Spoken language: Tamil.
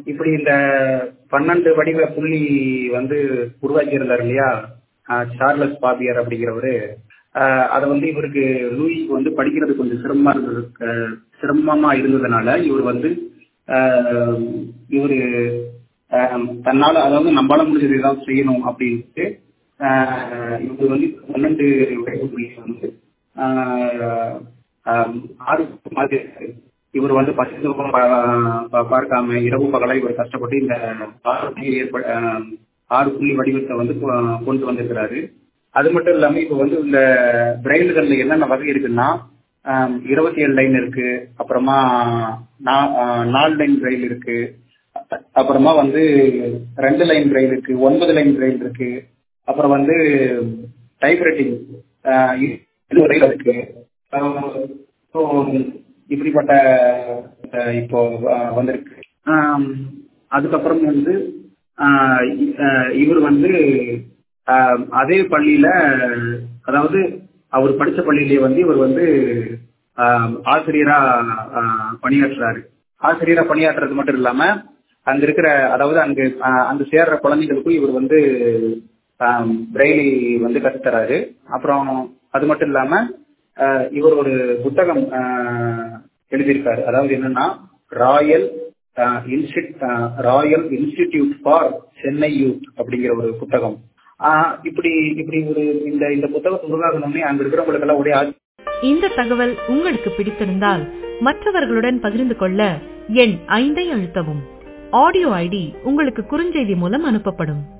இப்படி இந்த பன்னெண்டு வடிவ புள்ளி வந்து உருவாக்கி இருந்தார் இல்லையா ஆஹ் சார்லஸ் பாபியர் அப்படிங்கிறவரு ஆஹ் அதை வந்து இவருக்கு லூயிக்கு வந்து படிக்கிறது கொஞ்சம் சிரமமா இருந்தது ஆஹ் சிரமமா இருந்ததுனால இவர் வந்து ஆஹ் இவரு ஆஹ் தன்னால அதாவது நம்மளால முடிஞ்சது ஏதாவது செய்யணும் அப்படின்ட்டு ஆஹ் இவர் வந்து பன்னெண்டு வடிவ புள்ளி வந்து ஆஹ் ஆஹ் ஆறு மாதிரி இவர் வந்து பசி பார்க்காம இரவு பகலா இவர் கஷ்டப்பட்டு இந்த ஆறு புள்ளி ஏற்ப ஆஹ் ஆறு புள்ளி வடிவத்தை வந்து கொ- கொண்டு வந்திருக்கிறாரு அது மட்டும் இல்லாம இப்ப வந்து இந்த பிரெயில்கள்ல என்னென்ன வகை இருக்குன்னா இருபத்தி ஏழு லைன் இருக்கு அப்புறமா நா- ஆஹ் நாலு லைன் பிரெயில் இருக்கு அப்புறமா வந்து ரெண்டு லைன் பிரெயில் இருக்கு ஒன்பது லைன் பிரெயில் இருக்கு அப்புறம் வந்து டைப்ரைட்டிங் வரையில் இருக்கு ஆஹ் so இப்படிப்பட்ட அஹ் இப்போ அஹ் வந்திருக்கு ஆம், அதுக்கப்புறம் வந்து ஆஹ் இ- ஆஹ் இவர் வந்து ஆஹ் அதே பள்ளியில அதாவது அவர் படிச்ச பள்ளியிலேயே வந்து இவர் வந்து ஆஹ் ஆசிரியரா ஆஹ் பணியாற்றுறாரு ஆசிரியரா பணியாற்றுறது மட்டும் இல்லாம அங்க இருக்கிற அதாவது அங்க ஆஹ் அங்க சேர்ற குழந்தைகளுக்கும் இவர் வந்து பிரெய்லி வந்து கற்றுத்தராரு அப்புறம் அது மட்டும் இல்லாம ஆஹ் இவர் ஒரு புத்தகம் ஆஹ் எழுதியிருக்காரு அதாவது என்னன்னா royal institute royal institute for Chennai youth அப்படிங்கிற ஒரு புத்தகம் ஆஹ் இப்படி இப்படி ஒரு இந்த இந்த புத்தகத்தை உருவாகணும்னே அங்க இருக்கிறவங்களுக்கு எல்லாம் ஒரே ஆச்சரியம். இந்த தகவல் உங்களுக்கு பிடித்திருந்தால் மற்றவர்களுடன் பகிர்ந்து கொள்ள எண் ஐந்தை அழுத்தவும் ஆடியோ ஐடி உங்களுக்கு குறுஞ்செய்தி மூலம் அனுப்பப்படும்